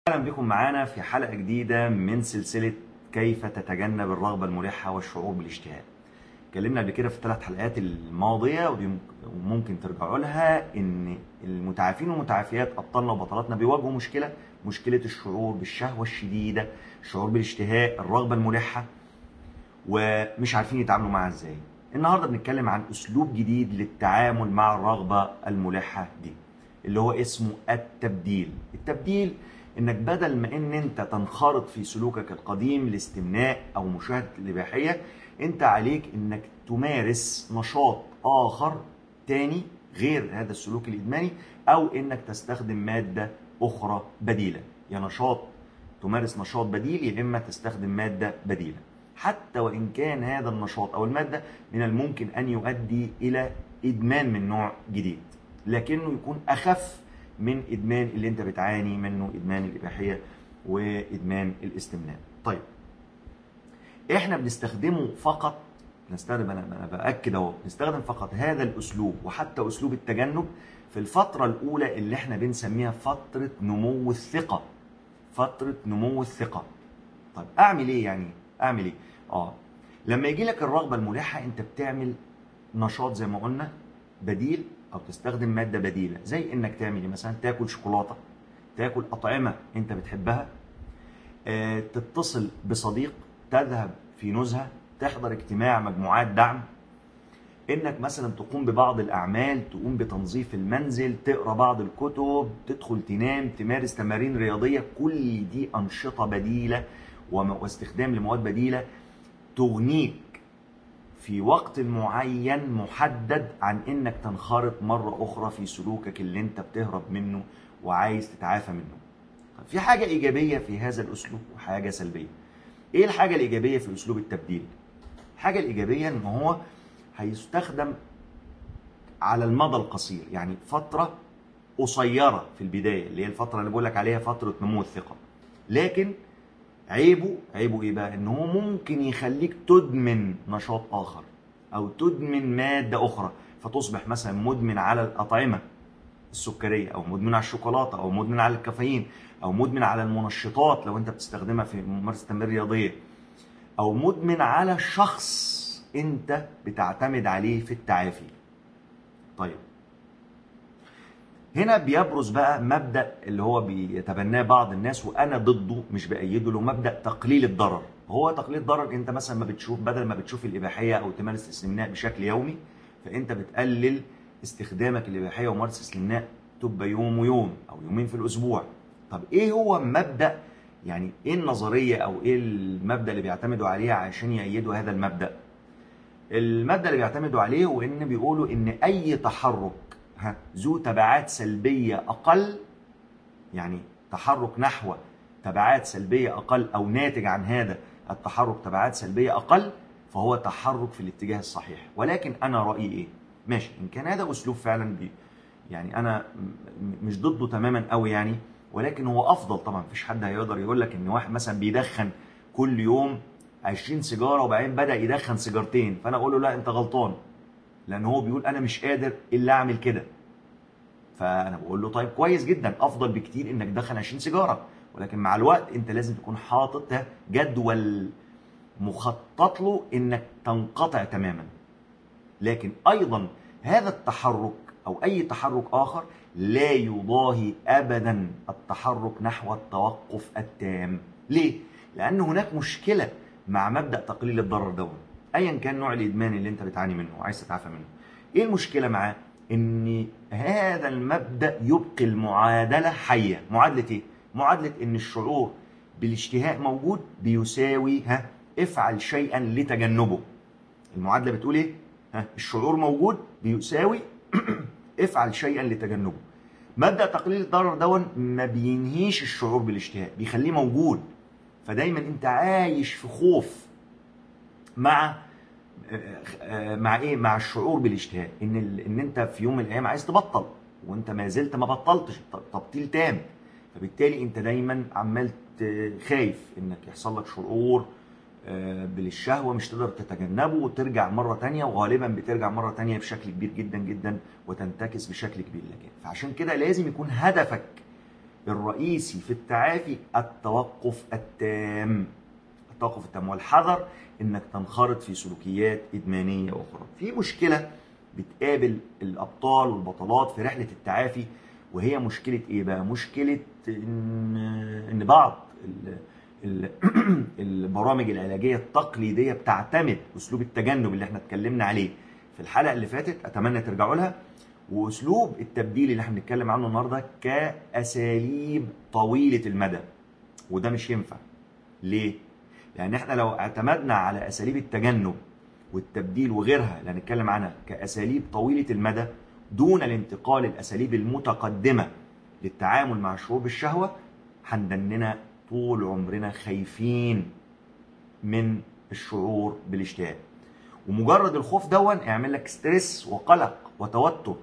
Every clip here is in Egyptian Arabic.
اهلا بكم معانا في حلقه جديده من سلسله كيف تتجنب الرغبه الملحه والشعور بالاشتهاء. اتكلمنا قبل كده في الثلاث حلقات الماضيه ودي ممكن ترجعوا لها ان المتعافين والمتعافيات ابطالنا وبطلاتنا بيواجهوا مشكله مشكله الشعور بالشهوه الشديده، الشعور بالاشتهاء، الرغبه الملحه ومش عارفين يتعاملوا معاها ازاي. النهارده بنتكلم عن اسلوب جديد للتعامل مع الرغبه الملحه دي اللي هو اسمه التبديل. التبديل انك بدل ما ان انت تنخرط في سلوكك القديم الاستمناء او مشاهده الاباحيه انت عليك انك تمارس نشاط اخر تاني غير هذا السلوك الادماني او انك تستخدم ماده اخرى بديله يا نشاط تمارس نشاط بديل يا اما تستخدم ماده بديله حتى وان كان هذا النشاط او الماده من الممكن ان يؤدي الى ادمان من نوع جديد لكنه يكون اخف من ادمان اللي انت بتعاني منه ادمان الاباحيه وادمان الاستمناء. طيب احنا بنستخدمه فقط نستخدم انا انا باكد اهو نستخدم فقط هذا الاسلوب وحتى اسلوب التجنب في الفتره الاولى اللي احنا بنسميها فتره نمو الثقه. فتره نمو الثقه. طيب اعمل ايه يعني؟ اعمل ايه؟ اه لما يجي لك الرغبه الملحه انت بتعمل نشاط زي ما قلنا بديل او تستخدم ماده بديله زي انك تعمل مثلا تاكل شوكولاته تاكل اطعمه انت بتحبها آه، تتصل بصديق تذهب في نزهه تحضر اجتماع مجموعات دعم انك مثلا تقوم ببعض الاعمال تقوم بتنظيف المنزل تقرا بعض الكتب تدخل تنام تمارس تمارين رياضيه كل دي انشطه بديله واستخدام لمواد بديله تغنيك في وقت معين محدد عن انك تنخرط مره اخرى في سلوكك اللي انت بتهرب منه وعايز تتعافى منه. طب في حاجه ايجابيه في هذا الاسلوب وحاجه سلبيه. ايه الحاجه الايجابيه في اسلوب التبديل؟ الحاجه الايجابيه ان هو هيستخدم على المدى القصير يعني فتره قصيره في البدايه اللي هي الفتره اللي بقول لك عليها فتره نمو الثقه. لكن عيبه عيبه ايه بقى ان هو ممكن يخليك تدمن نشاط اخر او تدمن ماده اخرى فتصبح مثلا مدمن على الاطعمه السكريه او مدمن على الشوكولاته او مدمن على الكافيين او مدمن على المنشطات لو انت بتستخدمها في ممارسه التمرين الرياضيه او مدمن على شخص انت بتعتمد عليه في التعافي طيب هنا بيبرز بقى مبدا اللي هو بيتبناه بعض الناس وانا ضده مش بايده له مبدا تقليل الضرر هو تقليل الضرر انت مثلا ما بتشوف بدل ما بتشوف الاباحيه او تمارس الاستمناء بشكل يومي فانت بتقلل استخدامك الاباحيه وممارسه الاستمناء تبقى يوم ويوم او يومين في الاسبوع طب ايه هو مبدا يعني ايه النظريه او ايه المبدا اللي بيعتمدوا عليه عشان يأيدوا هذا المبدا المبدا اللي بيعتمدوا عليه هو ان بيقولوا ان اي تحرك ذو تبعات سلبية أقل يعني تحرك نحو تبعات سلبية أقل أو ناتج عن هذا التحرك تبعات سلبية أقل فهو تحرك في الاتجاه الصحيح ولكن أنا رأيي إيه؟ ماشي إن كان هذا أسلوب فعلا بي يعني أنا مش ضده تماما قوي يعني ولكن هو أفضل طبعا مفيش حد هيقدر يقول لك إن واحد مثلا بيدخن كل يوم 20 سيجارة وبعدين بدأ يدخن سيجارتين فأنا أقول له لا أنت غلطان لان هو بيقول انا مش قادر الا اعمل كده فانا بقول له طيب كويس جدا افضل بكتير انك تدخن 20 سيجاره ولكن مع الوقت انت لازم تكون حاطط جدول مخطط له انك تنقطع تماما لكن ايضا هذا التحرك او اي تحرك اخر لا يضاهي ابدا التحرك نحو التوقف التام ليه لان هناك مشكله مع مبدا تقليل الضرر دوت ايا كان نوع الادمان اللي انت بتعاني منه وعايز تتعافى منه ايه المشكله معاه ان هذا المبدا يبقي المعادله حيه معادله ايه معادله ان الشعور بالاشتهاء موجود بيساوي ها افعل شيئا لتجنبه المعادله بتقول ايه ها الشعور موجود بيساوي افعل شيئا لتجنبه مبدا تقليل الضرر دون ما بينهيش الشعور بالاشتهاء بيخليه موجود فدايما انت عايش في خوف مع مع ايه مع الشعور بالاشتهاء ان ان انت في يوم من الايام عايز تبطل وانت ما زلت ما بطلتش تبطيل تام فبالتالي انت دايما عمال خايف انك يحصل لك شعور بالشهوة مش تقدر تتجنبه وترجع مرة تانية وغالبا بترجع مرة تانية بشكل كبير جدا جدا وتنتكس بشكل كبير لك فعشان كده لازم يكون هدفك الرئيسي في التعافي التوقف التام التوقف التام والحذر انك تنخرط في سلوكيات ادمانيه اخرى في مشكله بتقابل الابطال والبطلات في رحله التعافي وهي مشكله ايه بقى مشكله ان ان بعض ال ال البرامج العلاجيه التقليديه بتعتمد اسلوب التجنب اللي احنا اتكلمنا عليه في الحلقه اللي فاتت اتمنى ترجعوا لها واسلوب التبديل اللي احنا بنتكلم عنه النهارده كاساليب طويله المدى وده مش ينفع ليه لان احنا لو اعتمدنا على اساليب التجنب والتبديل وغيرها اللي هنتكلم عنها كاساليب طويله المدى دون الانتقال للاساليب المتقدمه للتعامل مع الشعور بالشهوه هندننا طول عمرنا خايفين من الشعور بالاشتهاء ومجرد الخوف دون يعمل لك ستريس وقلق وتوتر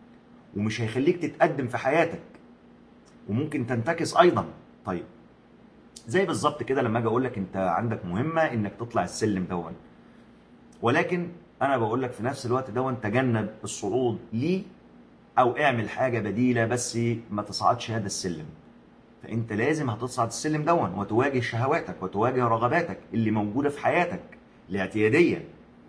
ومش هيخليك تتقدم في حياتك وممكن تنتكس ايضا طيب زي بالظبط كده لما اجي اقول لك انت عندك مهمه انك تطلع السلم دون ولكن انا بقول لك في نفس الوقت دون تجنب الصعود ليه او اعمل حاجه بديله بس ما تصعدش هذا السلم فانت لازم هتصعد السلم دون وتواجه شهواتك وتواجه رغباتك اللي موجوده في حياتك الاعتياديه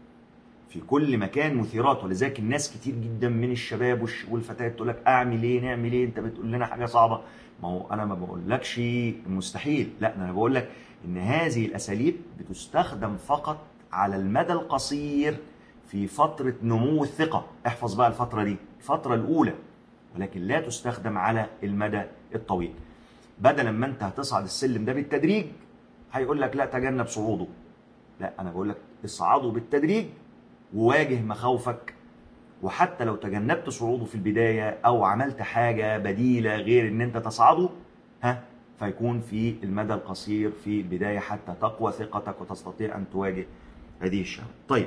في كل مكان مثيرات ولذلك الناس كتير جدا من الشباب والفتيات تقول لك اعمل ايه نعمل ايه انت بتقول لنا حاجه صعبه ما هو انا ما بقولكش مستحيل لا انا بقول لك ان هذه الاساليب بتستخدم فقط على المدى القصير في فتره نمو الثقه احفظ بقى الفتره دي الفتره الاولى ولكن لا تستخدم على المدى الطويل بدلا ما انت هتصعد السلم ده بالتدريج هيقول لك لا تجنب صعوده لا انا بقول لك اصعده بالتدريج وواجه مخاوفك وحتى لو تجنبت صعوده في البداية أو عملت حاجة بديلة غير إن أنت تصعده ها فيكون في المدى القصير في البداية حتى تقوى ثقتك وتستطيع أن تواجه هذه الشهوة. طيب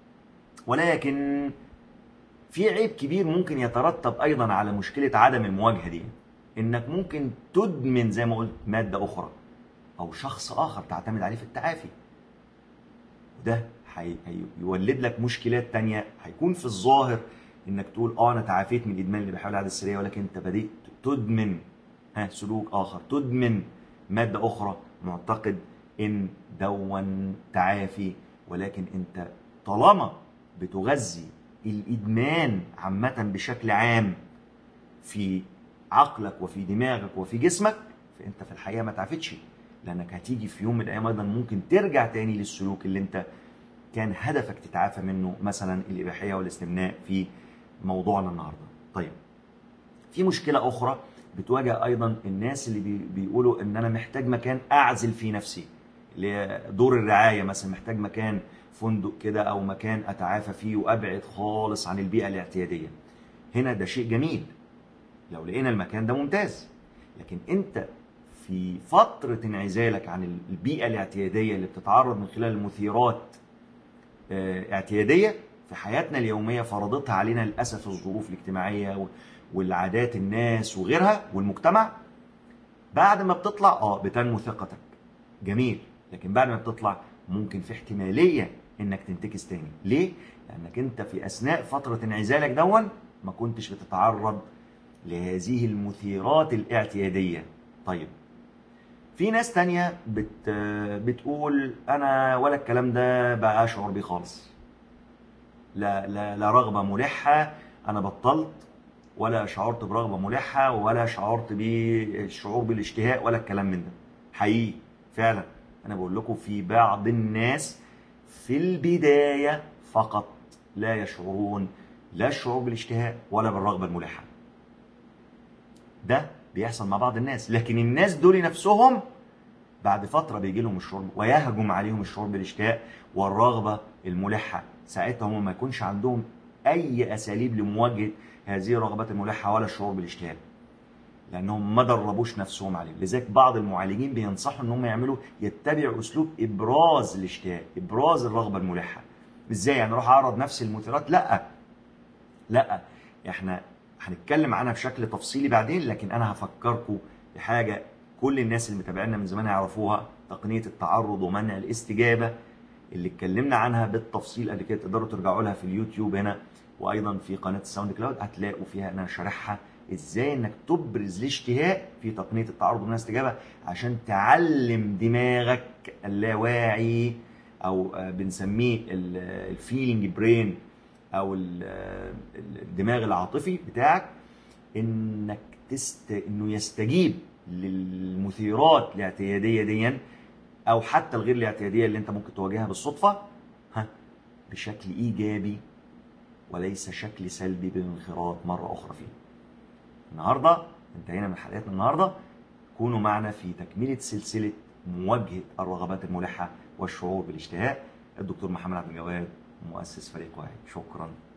ولكن في عيب كبير ممكن يترتب أيضا على مشكلة عدم المواجهة دي إنك ممكن تدمن زي ما قلت مادة أخرى أو شخص آخر تعتمد عليه في التعافي. وده هيولد لك مشكلات تانية هيكون في الظاهر انك تقول اه انا تعافيت من الادمان اللي بحاول العاده السريه ولكن انت بديت تدمن ها سلوك اخر تدمن ماده اخرى معتقد ان دون تعافي ولكن انت طالما بتغذي الادمان عامه بشكل عام في عقلك وفي دماغك وفي جسمك فانت في الحقيقه ما تعافتش لانك هتيجي في يوم من الايام ايضا ممكن ترجع تاني للسلوك اللي انت كان هدفك تتعافى منه مثلا الإباحية والاستمناء في موضوعنا النهاردة طيب في مشكلة أخرى بتواجه أيضا الناس اللي بي بيقولوا إن أنا محتاج مكان أعزل فيه نفسي اللي هي دور الرعاية مثلا محتاج مكان فندق كده أو مكان أتعافى فيه وأبعد خالص عن البيئة الاعتيادية هنا ده شيء جميل لو لقينا المكان ده ممتاز لكن أنت في فترة انعزالك عن البيئة الاعتيادية اللي بتتعرض من خلال المثيرات اعتياديه في حياتنا اليوميه فرضتها علينا للاسف الظروف الاجتماعيه والعادات الناس وغيرها والمجتمع بعد ما بتطلع اه بتنمو ثقتك جميل لكن بعد ما بتطلع ممكن في احتماليه انك تنتكس تاني ليه لانك انت في اثناء فتره انعزالك دون ما كنتش بتتعرض لهذه المثيرات الاعتياديه طيب في ناس تانية بت بتقول انا ولا الكلام ده بقى اشعر بيه خالص لا لا لا رغبه ملحه انا بطلت ولا شعرت برغبه ملحه ولا شعرت بالشعور بالاشتهاء ولا الكلام من ده حقيقي فعلا انا بقول لكم في بعض الناس في البدايه فقط لا يشعرون لا الشعور بالاشتهاء ولا بالرغبه الملحه ده بيحصل مع بعض الناس لكن الناس دول نفسهم بعد فتره بيجي لهم الشعور ويهجم عليهم الشعور بالاشتهاء والرغبه الملحه ساعتها هم ما يكونش عندهم اي اساليب لمواجهه هذه الرغبات الملحه ولا الشعور بالاشتهاء لانهم ما دربوش نفسهم عليه لذلك بعض المعالجين بينصحوا ان هم يعملوا يتبعوا اسلوب ابراز الاشتهاء ابراز الرغبه الملحه ازاي يعني اروح اعرض نفس المثيرات لا لا احنا هنتكلم عنها بشكل تفصيلي بعدين لكن انا هفكركم بحاجه كل الناس اللي متابعينا من زمان يعرفوها تقنيه التعرض ومنع الاستجابه اللي اتكلمنا عنها بالتفصيل قبل كده تقدروا ترجعوا لها في اليوتيوب هنا وايضا في قناه الساوند كلاود هتلاقوا فيها انا شارحها ازاي انك تبرز الاشتهاء في تقنيه التعرض من الاستجابه عشان تعلم دماغك اللاواعي او آه، بنسميه الفيلينج برين او ال- آه، الدماغ العاطفي بتاعك انك تست... انه يستجيب للمثيرات الاعتياديه ديا او حتى الغير الاعتياديه اللي انت ممكن تواجهها بالصدفه ها بشكل ايجابي وليس شكل سلبي بالانخراط مره اخرى فيه. النهارده انتهينا من حلقتنا النهارده كونوا معنا في تكمله سلسله مواجهه الرغبات الملحه والشعور بالاشتهاء الدكتور محمد عبد الجواد مؤسس فريق واحد شكرا